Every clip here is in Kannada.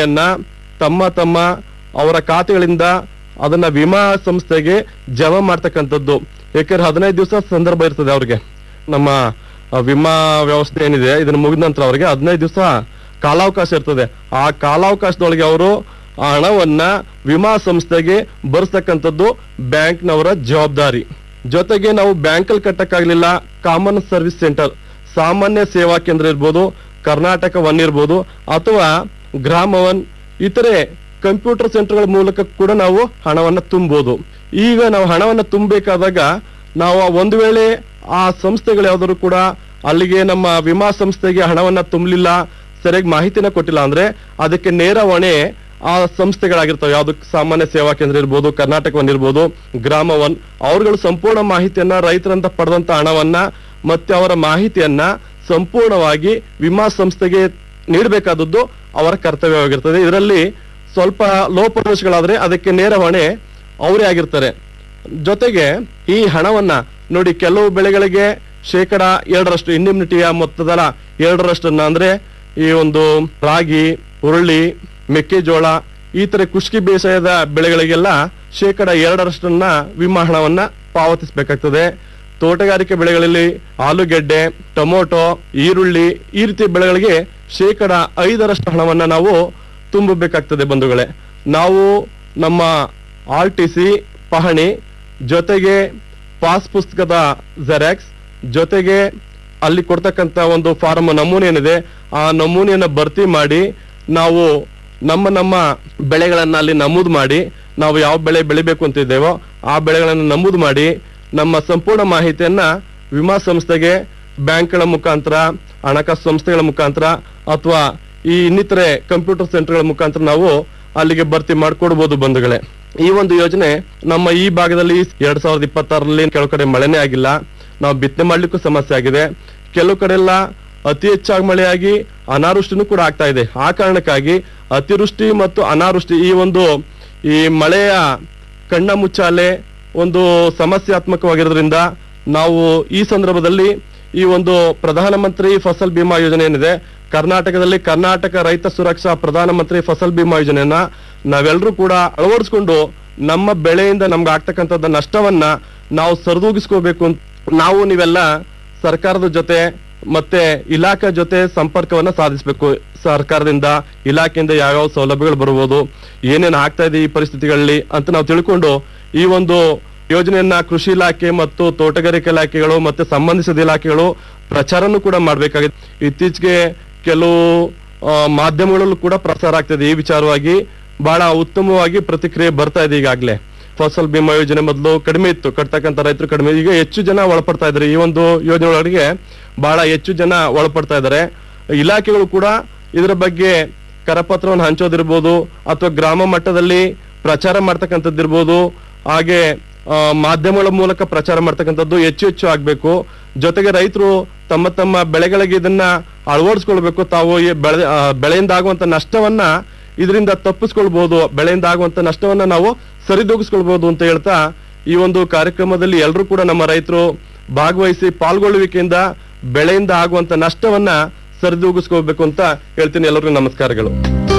ಅನ್ನ ತಮ್ಮ ತಮ್ಮ ಅವರ ಖಾತೆಗಳಿಂದ ಅದನ್ನ ವಿಮಾ ಸಂಸ್ಥೆಗೆ ಜಮಾ ಮಾಡ್ತಕ್ಕಂಥದ್ದು ಯಾಕಂದ್ರೆ ಹದಿನೈದು ದಿವಸ ಸಂದರ್ಭ ಇರ್ತದೆ ಅವ್ರಿಗೆ ನಮ್ಮ ಆ, ವಿಮಾ ವ್ಯವಸ್ಥೆ ಏನಿದೆ ಇದನ್ನ ಮುಗಿದ ನಂತರ ಅವರಿಗೆ ಹದಿನೈದು ದಿವಸ ಕಾಲಾವಕಾಶ ಇರ್ತದೆ ಆ ಕಾಲಾವಕಾಶದೊಳಗೆ ಅವರು ಆ ಹಣವನ್ನ ವಿಮಾ ಸಂಸ್ಥೆಗೆ ಬರ್ಸ್ತಕ್ಕಂಥದ್ದು ಬ್ಯಾಂಕ್ನವರ ಜವಾಬ್ದಾರಿ ಜೊತೆಗೆ ನಾವು ಬ್ಯಾಂಕಲ್ಲಿ ಕಟ್ಟಕ್ಕಾಗ್ಲಿಲ್ಲ ಕಾಮನ್ ಸರ್ವಿಸ್ ಸೆಂಟರ್ ಸಾಮಾನ್ಯ ಸೇವಾ ಕೇಂದ್ರ ಇರ್ಬೋದು ಕರ್ನಾಟಕ ಒನ್ ಇರ್ಬೋದು ಅಥವಾ ಗ್ರಾಮ ಒನ್ ಇತರೆ ಕಂಪ್ಯೂಟರ್ ಸೆಂಟರ್ಗಳ ಮೂಲಕ ಕೂಡ ನಾವು ಹಣವನ್ನ ತುಂಬಬಹುದು ಈಗ ನಾವು ಹಣವನ್ನ ತುಂಬಬೇಕಾದಾಗ ನಾವು ಆ ಒಂದು ವೇಳೆ ಆ ಸಂಸ್ಥೆಗಳು ಯಾವ್ದಾದ್ರು ಕೂಡ ಅಲ್ಲಿಗೆ ನಮ್ಮ ವಿಮಾ ಸಂಸ್ಥೆಗೆ ಹಣವನ್ನ ತುಂಬಲಿಲ್ಲ ಸರಿಯಾಗಿ ಮಾಹಿತಿನ ಕೊಟ್ಟಿಲ್ಲ ಅಂದ್ರೆ ಅದಕ್ಕೆ ನೇರ ಹೊಣೆ ಆ ಸಂಸ್ಥೆಗಳಾಗಿರ್ತವೆ ಯಾವ್ದು ಸಾಮಾನ್ಯ ಸೇವಾ ಕೇಂದ್ರ ಇರ್ಬೋದು ಕರ್ನಾಟಕ ಒನ್ ಇರ್ಬೋದು ಗ್ರಾಮ ಒನ್ ಅವ್ರುಗಳು ಸಂಪೂರ್ಣ ಮಾಹಿತಿಯನ್ನ ರೈತರಂತ ಪಡೆದಂತ ಹಣವನ್ನ ಮತ್ತೆ ಅವರ ಮಾಹಿತಿಯನ್ನ ಸಂಪೂರ್ಣವಾಗಿ ವಿಮಾ ಸಂಸ್ಥೆಗೆ ನೀಡಬೇಕಾದದ್ದು ಅವರ ಕರ್ತವ್ಯವಾಗಿರ್ತದೆ ಇದರಲ್ಲಿ ಸ್ವಲ್ಪ ಲೋಪದೋಷಗಳಾದ್ರೆ ಅದಕ್ಕೆ ನೇರ ಹೊಣೆ ಅವರೇ ಆಗಿರ್ತಾರೆ ಜೊತೆಗೆ ಈ ಹಣವನ್ನ ನೋಡಿ ಕೆಲವು ಬೆಳೆಗಳಿಗೆ ಶೇಕಡ ಎರಡರಷ್ಟು ಇಂಡಿಮ್ನಿಟಿಯ ಮೊತ್ತದ ಎರಡರಷ್ಟನ್ನ ಅಂದ್ರೆ ಈ ಒಂದು ರಾಗಿ ಹುರುಳಿ ಮೆಕ್ಕೆಜೋಳ ಈ ತರ ಕುಷ್ಕಿ ಬೇಸಾಯದ ಬೆಳೆಗಳಿಗೆಲ್ಲ ಶೇಕಡ ಎರಡರಷ್ಟನ್ನ ವಿಮಾ ಹಣವನ್ನ ಪಾವತಿಸಬೇಕಾಗ್ತದೆ ತೋಟಗಾರಿಕೆ ಬೆಳೆಗಳಲ್ಲಿ ಆಲೂಗೆಡ್ಡೆ ಟೊಮೊಟೊ ಈರುಳ್ಳಿ ಈ ರೀತಿಯ ಬೆಳೆಗಳಿಗೆ ಶೇಕಡ ಐದರಷ್ಟು ಹಣವನ್ನ ನಾವು ತುಂಬಬೇಕಾಗ್ತದೆ ಬಂಧುಗಳೇ ನಾವು ನಮ್ಮ ಆರ್ ಟಿ ಸಿ ಪಹಣಿ ಜೊತೆಗೆ ಪಾಸ್ ಪುಸ್ತಕದ ಜೆರಾಕ್ಸ್ ಜೊತೆಗೆ ಅಲ್ಲಿ ಕೊಡ್ತಕ್ಕಂತ ಒಂದು ಫಾರ್ಮ್ ನಮೂನೆ ಏನಿದೆ ಆ ನಮೂನೆಯನ್ನ ಭರ್ತಿ ಮಾಡಿ ನಾವು ನಮ್ಮ ನಮ್ಮ ಬೆಳೆಗಳನ್ನ ಅಲ್ಲಿ ನಮೂದು ಮಾಡಿ ನಾವು ಯಾವ ಬೆಳೆ ಬೆಳಿಬೇಕು ಅಂತ ಇದ್ದೇವೋ ಆ ಬೆಳೆಗಳನ್ನ ನಮೂದು ಮಾಡಿ ನಮ್ಮ ಸಂಪೂರ್ಣ ಮಾಹಿತಿಯನ್ನ ವಿಮಾ ಸಂಸ್ಥೆಗೆ ಬ್ಯಾಂಕ್ಗಳ ಮುಖಾಂತರ ಹಣಕಾಸು ಸಂಸ್ಥೆಗಳ ಮುಖಾಂತರ ಅಥವಾ ಈ ಇನ್ನಿತರೆ ಕಂಪ್ಯೂಟರ್ ಸೆಂಟರ್ಗಳ ಮುಖಾಂತರ ನಾವು ಅಲ್ಲಿಗೆ ಭರ್ತಿ ಮಾಡ್ಕೊಡ್ಬೋದು ಬಂಧುಗಳೇ ಈ ಒಂದು ಯೋಜನೆ ನಮ್ಮ ಈ ಭಾಗದಲ್ಲಿ ಎರಡ್ ಸಾವಿರದ ಇಪ್ಪತ್ತಾರರಲ್ಲಿ ಕೆಲವು ಕಡೆ ಮಳೆನೇ ಆಗಿಲ್ಲ ನಾವು ಬಿತ್ತನೆ ಮಾಡ್ಲಿಕ್ಕೂ ಸಮಸ್ಯೆ ಆಗಿದೆ ಕೆಲವು ಕಡೆ ಎಲ್ಲ ಅತಿ ಹೆಚ್ಚಾಗಿ ಮಳೆಯಾಗಿ ಅನಾವೃಷ್ಟಿನೂ ಕೂಡ ಆಗ್ತಾ ಇದೆ ಆ ಕಾರಣಕ್ಕಾಗಿ ಅತಿವೃಷ್ಟಿ ಮತ್ತು ಅನಾವೃಷ್ಟಿ ಈ ಒಂದು ಈ ಮಳೆಯ ಕಣ್ಣ ಮುಚ್ಚಾಲೆ ಒಂದು ಸಮಸ್ಯಾತ್ಮಕವಾಗಿರೋದ್ರಿಂದ ನಾವು ಈ ಸಂದರ್ಭದಲ್ಲಿ ಈ ಒಂದು ಪ್ರಧಾನಮಂತ್ರಿ ಫಸಲ್ ಬಿಮಾ ಯೋಜನೆ ಏನಿದೆ ಕರ್ನಾಟಕದಲ್ಲಿ ಕರ್ನಾಟಕ ರೈತ ಸುರಕ್ಷಾ ಪ್ರಧಾನಮಂತ್ರಿ ಫಸಲ್ ಬಿಮಾ ಯೋಜನೆಯನ್ನ ನಾವೆಲ್ಲರೂ ಕೂಡ ಅಳವಡಿಸ್ಕೊಂಡು ನಮ್ಮ ಬೆಳೆಯಿಂದ ನಮ್ಗೆ ಆಗ್ತಕ್ಕಂಥದ್ದು ನಷ್ಟವನ್ನ ನಾವು ಸರಿದೂಗಿಸ್ಕೋಬೇಕು ಅಂತ ನಾವು ನೀವೆಲ್ಲ ಸರ್ಕಾರದ ಜೊತೆ ಮತ್ತೆ ಇಲಾಖೆ ಜೊತೆ ಸಂಪರ್ಕವನ್ನ ಸಾಧಿಸಬೇಕು ಸರ್ಕಾರದಿಂದ ಇಲಾಖೆಯಿಂದ ಯಾವ್ಯಾವ ಸೌಲಭ್ಯಗಳು ಬರ್ಬೋದು ಏನೇನ್ ಆಗ್ತಾ ಇದೆ ಈ ಪರಿಸ್ಥಿತಿಗಳಲ್ಲಿ ಅಂತ ನಾವು ತಿಳ್ಕೊಂಡು ಈ ಒಂದು ಯೋಜನೆಯನ್ನ ಕೃಷಿ ಇಲಾಖೆ ಮತ್ತು ತೋಟಗಾರಿಕೆ ಇಲಾಖೆಗಳು ಮತ್ತೆ ಸಂಬಂಧಿಸಿದ ಇಲಾಖೆಗಳು ಪ್ರಚಾರನೂ ಕೂಡ ಮಾಡ್ಬೇಕಾಗಿದೆ ಇತ್ತೀಚೆಗೆ ಕೆಲವು ಆ, ಮಾಧ್ಯಮಗಳಲ್ಲೂ ಕೂಡ ಪ್ರಸಾರ ಆಗ್ತದೆ ಈ ವಿಚಾರವಾಗಿ ಬಹಳ ಉತ್ತಮವಾಗಿ ಪ್ರತಿಕ್ರಿಯೆ ಬರ್ತಾ ಇದೆ ಈಗಾಗ್ಲೇ ಫಸಲ್ ಬಿಮಾ ಯೋಜನೆ ಮೊದಲು ಕಡಿಮೆ ಇತ್ತು ಕಟ್ತಕ್ಕಂತ ರೈತರು ಕಡಿಮೆ ಈಗ ಹೆಚ್ಚು ಜನ ಒಳಪಡ್ತಾ ಇದ್ದಾರೆ ಈ ಒಂದು ಯೋಜನೆ ಒಳಗೆ ಬಹಳ ಹೆಚ್ಚು ಜನ ಒಳಪಡ್ತಾ ಇದ್ದಾರೆ ಇಲಾಖೆಗಳು ಕೂಡ ಇದರ ಬಗ್ಗೆ ಕರಪತ್ರವನ್ನು ಹಂಚೋದಿರ್ಬೋದು ಅಥವಾ ಗ್ರಾಮ ಮಟ್ಟದಲ್ಲಿ ಪ್ರಚಾರ ಮಾಡ್ತಕ್ಕಂಥದ್ದಿರ್ಬೋದು ಹಾಗೆ ಆ, ಮಾಧ್ಯಮಗಳ ಮೂಲಕ ಪ್ರಚಾರ ಮಾಡ್ತಕ್ಕಂಥದ್ದು ಹೆಚ್ಚು ಹೆಚ್ಚು ಆಗ್ಬೇಕು ಜೊತೆಗೆ ರೈತರು ತಮ್ಮ ತಮ್ಮ ಬೆಳೆಗಳಿಗೆ ಇದನ್ನ ಅಳವಡಿಸ್ಕೊಳ್ಬೇಕು ತಾವು ಈ ಬೆಳೆ ಆ, ಬೆಳೆಯಿಂದ ಆಗುವಂತ ನಷ್ಟವನ್ನ ಇದರಿಂದ ತಪ್ಪಿಸ್ಕೊಳ್ಬಹುದು ಬೆಳೆಯಿಂದ ಆಗುವಂತ ನಷ್ಟವನ್ನ ನಾವು ಸರಿದೂಗಿಸ್ಕೊಳ್ಬಹುದು ಅಂತ ಹೇಳ್ತಾ ಈ ಒಂದು ಕಾರ್ಯಕ್ರಮದಲ್ಲಿ ಎಲ್ಲರೂ ಕೂಡ ನಮ್ಮ ರೈತರು ಭಾಗವಹಿಸಿ ಪಾಲ್ಗೊಳ್ಳುವಿಕೆಯಿಂದ ಬೆಳೆಯಿಂದ ಆಗುವಂತ ನಷ್ಟವನ್ನ ಸರಿದೂಗಿಸ್ಕೋಬೇಕು ಅಂತ ಹೇಳ್ತೀನಿ ಎಲ್ಲರಿಗೂ ನಮಸ್ಕಾರಗಳು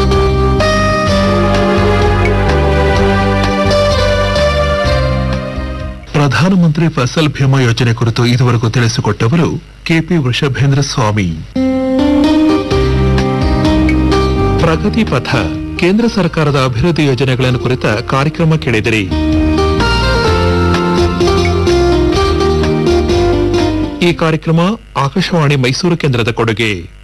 ಪ್ರಧಾನಮಂತ್ರಿ ಫಸಲ್ ಭೀಮಾ ಯೋಜನೆ ಕುರಿತು ಇದುವರೆಗೂ ತಿಳಿಸಿಕೊಟ್ಟವರು ಕೆಪಿ ವೃಷಭೇಂದ್ರ ಸ್ವಾಮಿ ಪ್ರಗತಿ ಪಥ ಕೇಂದ್ರ ಸರ್ಕಾರದ ಅಭಿವೃದ್ಧಿ ಯೋಜನೆಗಳನ್ನು ಕುರಿತ ಕಾರ್ಯಕ್ರಮ ಕೇಳಿದಿರಿ ಈ ಕಾರ್ಯಕ್ರಮ ಆಕಾಶವಾಣಿ ಮೈಸೂರು ಕೇಂದ್ರದ ಕೊಡುಗೆ